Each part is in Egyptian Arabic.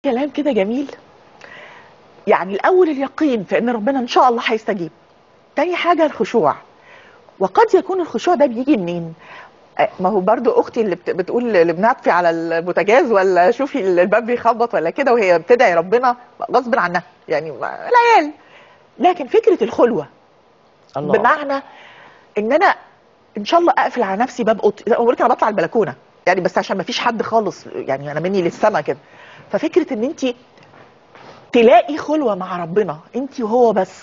كلام كده جميل يعني الاول اليقين في ان ربنا ان شاء الله هيستجيب تاني حاجه الخشوع وقد يكون الخشوع ده بيجي منين آه، ما هو برضو اختي اللي بت- بتقول لبنطفي على البوتاجاز ولا شوفي الباب بيخبط ولا كده وهي بتدعي ربنا غصب عنها يعني ما- العيال لكن فكره الخلوه الله بمعنى ان انا ان شاء الله اقفل على نفسي باب اوضتي زي ما بقول لك انا بطلع البلكونه يعني بس عشان ما فيش حد خالص يعني انا مني للسما كده ففكره ان انت تلاقي خلوه مع ربنا انت وهو بس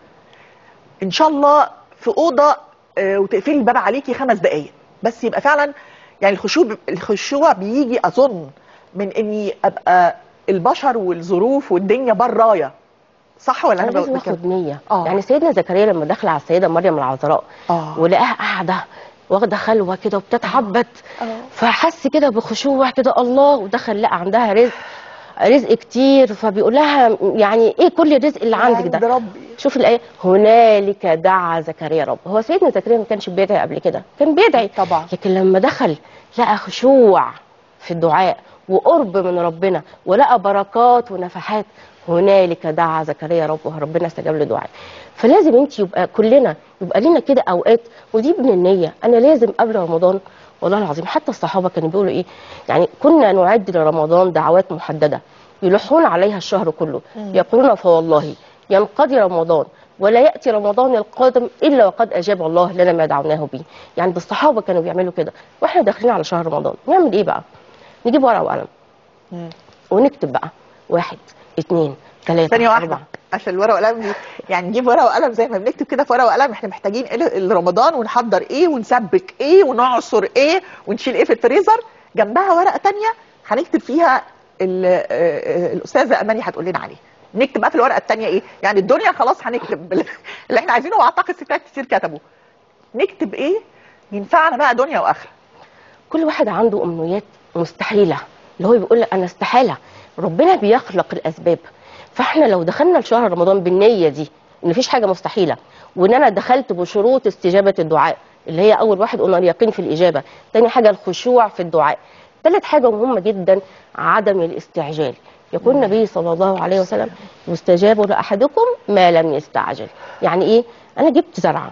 ان شاء الله في اوضه آه، وتقفلي الباب عليكي خمس دقائق بس يبقى فعلا يعني الخشوع الخشوع بيجي اظن من اني ابقى البشر والظروف والدنيا برايا صح ولا انا انا لازم بقول كده؟ اخد نيه آه. يعني سيدنا زكريا لما دخل على السيده مريم العذراء اه ولقاها قاعده واخده خلوه كده وبتتعبد آه. فحس كده بخشوع كده الله ودخل لقى عندها رزق رزق كتير فبيقول لها يعني ايه كل الرزق اللي عندك عند ده ربي شوف الايه هنالك دعا زكريا رب هو سيدنا زكريا ما كانش بيدعي قبل كده كان بيدعي طبعا لكن لما دخل لقى خشوع في الدعاء وقرب من ربنا ولقى بركات ونفحات هنالك دعا زكريا ربه ربنا استجاب لدعائه فلازم انت يبقى كلنا يبقى لنا كده اوقات ودي من النيه انا لازم قبل رمضان والله العظيم حتى الصحابه كانوا بيقولوا ايه يعني كنا نعد لرمضان دعوات محدده يلحون عليها الشهر كله يقولون فوالله ينقضي رمضان ولا ياتي رمضان القادم الا وقد اجاب الله لنا ما دعوناه به يعني ده الصحابه كانوا بيعملوا كده واحنا داخلين على شهر رمضان نعمل ايه بقى نجيب ورقه وقلم مم. ونكتب بقى واحد اتنين ثلاثة ثانية واحدة أربعة عشان الورقة والقلم دي يعني نجيب ورقة وقلم زي ما بنكتب كده في ورقة وقلم احنا محتاجين ايه لرمضان ونحضر ايه ونسبك ايه ونعصر ايه ونشيل ايه في الفريزر جنبها ورقة تانية هنكتب فيها ال- آه، آه، الأستاذة أماني هتقول لنا عليه نكتب بقى في الورقة التانية ايه يعني الدنيا خلاص هنكتب اللي احنا عايزينه واعتقد ستات كتير كتبوا نكتب ايه ينفعنا بقى دنيا واخره كل واحد عنده أمنيات مستحيلة اللي هو بيقول لك أنا استحالة ربنا بيخلق الأسباب فاحنا لو دخلنا لشهر رمضان بالنية دي إن مفيش حاجة مستحيلة وإن أنا دخلت بشروط استجابة الدعاء اللي هي أول واحد قلنا اليقين في الإجابة تاني حاجة الخشوع في الدعاء تالت حاجة مهمة جدا عدم الاستعجال يقول النبي صلى الله عليه وسلم يستجاب لأحدكم ما لم يستعجل يعني إيه أنا جبت زرعة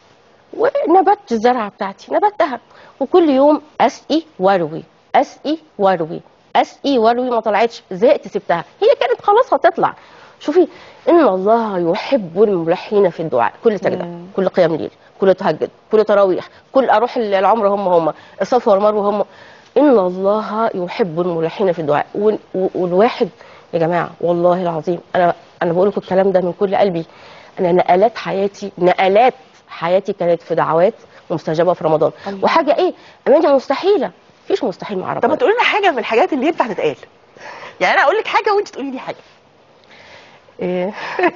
ونبت الزرعه بتاعتي نبتها وكل يوم اسقي واروي اسقي واروي اسقي واروي ما طلعتش زهقت سبتها هي كانت خلاص هتطلع شوفي ان الله يحب الملحين في الدعاء كل سجده مم. كل قيام ليل كل تهجد كل تراويح كل اروح العمره هم هم الصفا والمروه هم ان الله يحب الملحين في الدعاء وال- والواحد يا جماعه والله العظيم انا انا بقول لكم الكلام ده من كل قلبي انا نقلات حياتي نقلات حياتي كانت في دعوات مستجابه في رمضان الله. وحاجه ايه اماني مستحيله مفيش مستحيل مع طب ما ربنا تقولي لنا حاجة من الحاجات اللي ينفع تتقال يعني انا اقول لك حاجة وانت تقولي لي حاجة إيه.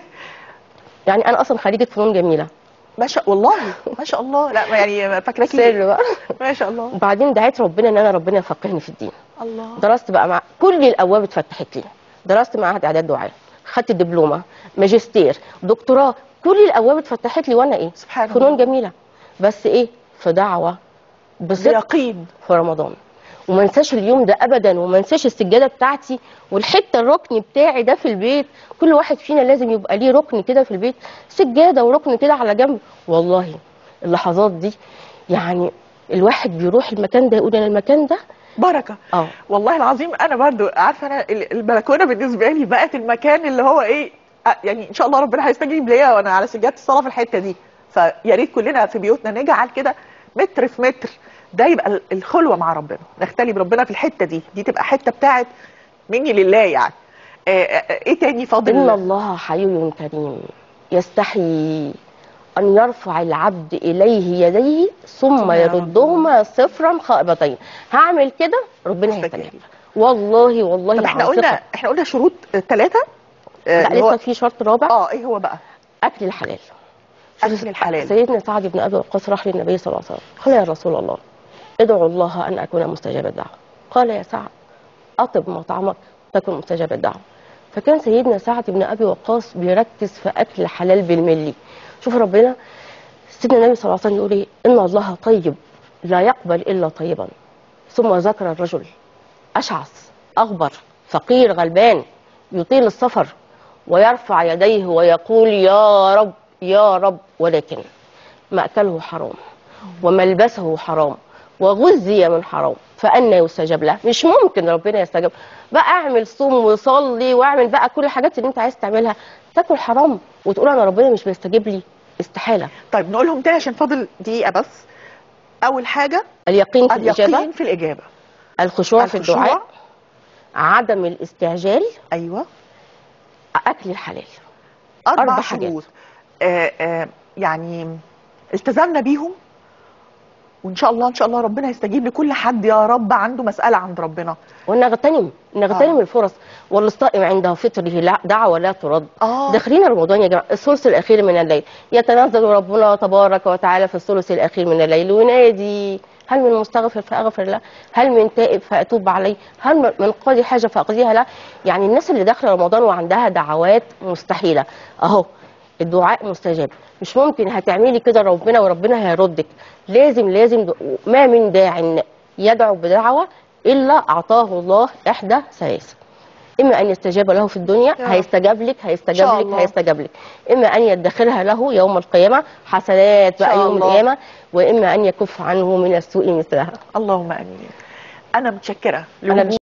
يعني انا اصلا خريجه فنون جميله ما شاء والله ما شاء الله لا ما يعني فاكراكي سر بقى ما شاء الله وبعدين دعيت ربنا ان انا ربنا يفقهني في الدين الله درست بقى مع كل الابواب اتفتحت لي درست معهد اعداد دعاء خدت دبلومه ماجستير دكتوراه كل الابواب اتفتحت لي وانا ايه سبحان فنون الله جميله بس ايه في دعوه بصدق بيقين في رمضان وما انساش اليوم ده ابدا وما انساش السجاده بتاعتي والحته الركن بتاعي ده في البيت كل واحد فينا لازم يبقى ليه ركن كده في البيت سجاده وركن كده على جنب والله اللحظات دي يعني الواحد بيروح المكان ده يقول انا المكان ده بركة اه والله العظيم انا برضو عارفه انا ال- البلكونه بالنسبه لي بقت المكان اللي هو ايه آه، يعني ان شاء الله ربنا هيستجيب ليا وانا على سجاده الصلاه في الحته دي فيا ريت كلنا في بيوتنا نجعل كده متر في متر ده يبقى ال- الخلوه مع ربنا نختلي بربنا في الحته دي دي تبقى حته بتاعت مني لله يعني آه، آه، ايه تاني ان فاضل الله حي كريم يستحي ان يرفع العبد اليه يديه ثم ثم يردهما صفرا خائبتين هعمل كده ربنا يستجيب. هيستجيب والله والله طب احنا على قلنا ثقة. احنا قلنا شروط ثلاثه لا لسه في شرط رابع اه ايه هو بقى اكل الحلال اكل الحلال سيدنا سعد بن ابي وقاص راح للنبي صلى الله عليه وسلم قال يا رسول الله ادعو الله ان اكون مستجاب الدعوه قال يا سعد اطب مطعمك تكن مستجاب الدعوه فكان سيدنا سعد بن ابي وقاص بيركز في اكل الحلال بالملي شوف ربنا سيدنا النبي صلى الله عليه وسلم يقول ايه ان الله طيب لا يقبل الا طيبا ثم ذكر الرجل اشعث اغبر فقير غلبان يطيل السفر ويرفع يديه ويقول يا رب يا رب ولكن مأكله حرام وملبسه حرام وغذي من حرام فأنا يستجاب له مش ممكن ربنا يستجاب بقى اعمل صوم وصلي واعمل بقى كل الحاجات اللي انت عايز تعملها تاكل حرام وتقول انا ربنا مش بيستجيب لي استحاله طيب نقولهم تاني عشان فاضل دقيقه بس اول حاجه اليقين في الاجابه اليقين في الاجابه الخشوع في الخشوع. الدعاء عدم الاستعجال ايوه اكل الحلال اربع, أربع شروط حاجات. آه آه يعني التزمنا بيهم وان شاء الله ان شاء الله ربنا يستجيب لكل حد يا رب عنده مساله عند ربنا ونغتنم نغتنم آه. الفرص والصائم عند فطره لا دعوه لا ترد اه داخلين رمضان يا جماعه الثلث الاخير من الليل يتنزل ربنا تبارك وتعالى في الثلث الاخير من الليل وينادي هل من مستغفر فاغفر له هل من تائب فاتوب عليه هل من- من قاضي حاجه فاقضيها له يعني الناس اللي داخله رمضان وعندها دعوات مستحيله اهو الدعاء مستجاب مش ممكن هتعملي كده ربنا وربنا هيردك لازم لازم د- ما من داع يدعو بدعوه الا اعطاه الله احدى ثلاث اما ان يستجاب له في الدنيا يا رب. هيستجاب لك إن هيستجاب شاء لك الله. هيستجاب لك اما ان يدخرها له يوم القيامه حسنات إن بقى شاء يوم الله. القيامه واما ان يكف عنه من السوء مثلها اللهم امين انا متشكره أنا لوجودك